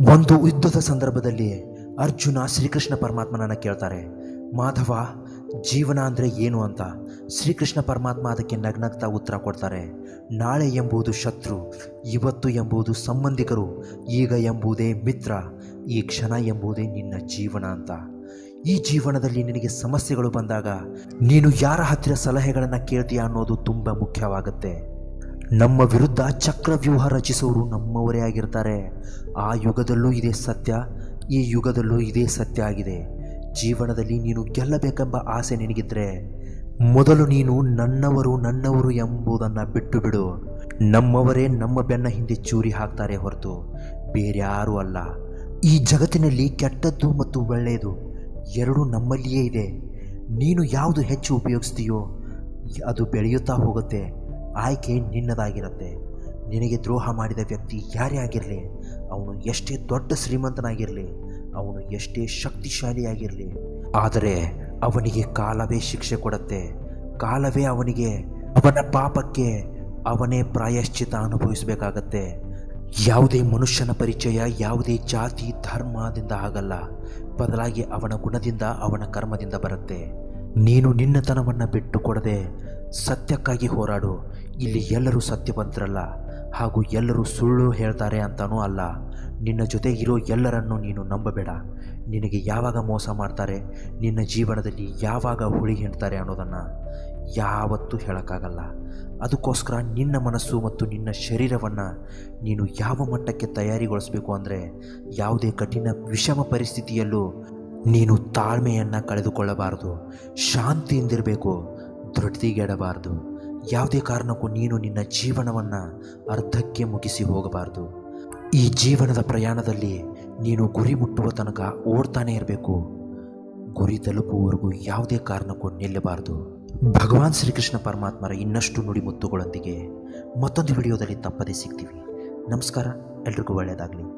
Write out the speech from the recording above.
ಒಂದು ಯುದ್ಧದ ಸಂದರ್ಭದಲ್ಲಿ ಅರ್ಜುನ ಶ್ರೀಕೃಷ್ಣ ಪರಮಾತ್ಮನನ್ನ ಕೇಳ್ತಾರೆ ಮಾಧವ ಜೀವನ ಅಂದರೆ ಏನು ಅಂತ ಶ್ರೀಕೃಷ್ಣ ಪರಮಾತ್ಮ ಅದಕ್ಕೆ ನಗ್ನಗ್ತಾ ಉತ್ತರ ಕೊಡ್ತಾರೆ ನಾಳೆ ಎಂಬುದು ಶತ್ರು ಇವತ್ತು ಎಂಬುದು ಸಂಬಂಧಿಕರು ಈಗ ಎಂಬುದೇ ಮಿತ್ರ ಈ ಕ್ಷಣ ಎಂಬುದೇ ನಿನ್ನ ಜೀವನ ಅಂತ ಈ ಜೀವನದಲ್ಲಿ ನಿನಗೆ ಸಮಸ್ಯೆಗಳು ಬಂದಾಗ ನೀನು ಯಾರ ಹತ್ತಿರ ಸಲಹೆಗಳನ್ನು ಕೇಳ್ತೀಯ ಅನ್ನೋದು ತುಂಬ ಮುಖ್ಯವಾಗುತ್ತೆ ನಮ್ಮ ವಿರುದ್ಧ ಚಕ್ರವ್ಯೂಹ ರಚಿಸೋರು ನಮ್ಮವರೇ ಆಗಿರ್ತಾರೆ ಆ ಯುಗದಲ್ಲೂ ಇದೇ ಸತ್ಯ ಈ ಯುಗದಲ್ಲೂ ಇದೇ ಸತ್ಯ ಆಗಿದೆ ಜೀವನದಲ್ಲಿ ನೀನು ಗೆಲ್ಲಬೇಕೆಂಬ ಆಸೆ ನಿನಗಿದ್ರೆ ಮೊದಲು ನೀನು ನನ್ನವರು ನನ್ನವರು ಎಂಬುದನ್ನು ಬಿಟ್ಟು ಬಿಡು ನಮ್ಮವರೇ ನಮ್ಮ ಬೆನ್ನ ಹಿಂದೆ ಚೂರಿ ಹಾಕ್ತಾರೆ ಹೊರತು ಬೇರ್ಯಾರೂ ಅಲ್ಲ ಈ ಜಗತ್ತಿನಲ್ಲಿ ಕೆಟ್ಟದ್ದು ಮತ್ತು ಒಳ್ಳೆಯದು ಎರಡೂ ನಮ್ಮಲ್ಲಿಯೇ ಇದೆ ನೀನು ಯಾವುದು ಹೆಚ್ಚು ಉಪಯೋಗಿಸ್ತೀಯೋ ಅದು ಬೆಳೆಯುತ್ತಾ ಹೋಗುತ್ತೆ ಆಯ್ಕೆ ನಿನ್ನದಾಗಿರುತ್ತೆ ನಿನಗೆ ದ್ರೋಹ ಮಾಡಿದ ವ್ಯಕ್ತಿ ಯಾರೇ ಆಗಿರಲಿ ಅವನು ಎಷ್ಟೇ ದೊಡ್ಡ ಶ್ರೀಮಂತನಾಗಿರಲಿ ಅವನು ಎಷ್ಟೇ ಶಕ್ತಿಶಾಲಿಯಾಗಿರಲಿ ಆದರೆ ಅವನಿಗೆ ಕಾಲವೇ ಶಿಕ್ಷೆ ಕೊಡುತ್ತೆ ಕಾಲವೇ ಅವನಿಗೆ ಅವನ ಪಾಪಕ್ಕೆ ಅವನೇ ಪ್ರಾಯಶ್ಚಿತ ಅನುಭವಿಸಬೇಕಾಗತ್ತೆ ಯಾವುದೇ ಮನುಷ್ಯನ ಪರಿಚಯ ಯಾವುದೇ ಜಾತಿ ಧರ್ಮದಿಂದ ಆಗಲ್ಲ ಬದಲಾಗಿ ಅವನ ಗುಣದಿಂದ ಅವನ ಕರ್ಮದಿಂದ ಬರುತ್ತೆ ನೀನು ನಿನ್ನತನವನ್ನು ಬಿಟ್ಟು ಕೊಡದೆ ಸತ್ಯಕ್ಕಾಗಿ ಹೋರಾಡು ಇಲ್ಲಿ ಎಲ್ಲರೂ ಸತ್ಯವಂತರಲ್ಲ ಹಾಗೂ ಎಲ್ಲರೂ ಸುಳ್ಳು ಹೇಳ್ತಾರೆ ಅಂತನೂ ಅಲ್ಲ ನಿನ್ನ ಜೊತೆ ಇರೋ ಎಲ್ಲರನ್ನೂ ನೀನು ನಂಬಬೇಡ ನಿನಗೆ ಯಾವಾಗ ಮೋಸ ಮಾಡ್ತಾರೆ ನಿನ್ನ ಜೀವನದಲ್ಲಿ ಯಾವಾಗ ಹುಳಿ ಹಿಂಡ್ತಾರೆ ಅನ್ನೋದನ್ನು ಯಾವತ್ತೂ ಹೇಳೋಕ್ಕಾಗಲ್ಲ ಅದಕ್ಕೋಸ್ಕರ ನಿನ್ನ ಮನಸ್ಸು ಮತ್ತು ನಿನ್ನ ಶರೀರವನ್ನು ನೀನು ಯಾವ ಮಟ್ಟಕ್ಕೆ ತಯಾರಿಗೊಳಿಸಬೇಕು ಅಂದರೆ ಯಾವುದೇ ಕಠಿಣ ವಿಷಮ ಪರಿಸ್ಥಿತಿಯಲ್ಲೂ ನೀನು ತಾಳ್ಮೆಯನ್ನು ಕಳೆದುಕೊಳ್ಳಬಾರದು ಶಾಂತಿಯಿಂದಿರಬೇಕು ಧೃತಿಗೆಡಬಾರದು ಯಾವುದೇ ಕಾರಣಕ್ಕೂ ನೀನು ನಿನ್ನ ಜೀವನವನ್ನು ಅರ್ಧಕ್ಕೆ ಮುಗಿಸಿ ಹೋಗಬಾರದು ಈ ಜೀವನದ ಪ್ರಯಾಣದಲ್ಲಿ ನೀನು ಗುರಿ ಮುಟ್ಟುವ ತನಕ ಓಡ್ತಾನೆ ಇರಬೇಕು ಗುರಿ ತಲುಪುವವರೆಗೂ ಯಾವುದೇ ಕಾರಣಕ್ಕೂ ನಿಲ್ಲಬಾರದು ಭಗವಾನ್ ಶ್ರೀಕೃಷ್ಣ ಪರಮಾತ್ಮರ ಇನ್ನಷ್ಟು ನುಡಿಮುತ್ತುಗಳೊಂದಿಗೆ ಮತ್ತೊಂದು ವಿಡಿಯೋದಲ್ಲಿ ತಪ್ಪದೇ ಸಿಗ್ತೀವಿ ನಮಸ್ಕಾರ ಎಲ್ರಿಗೂ ಒಳ್ಳೆಯದಾಗಲಿ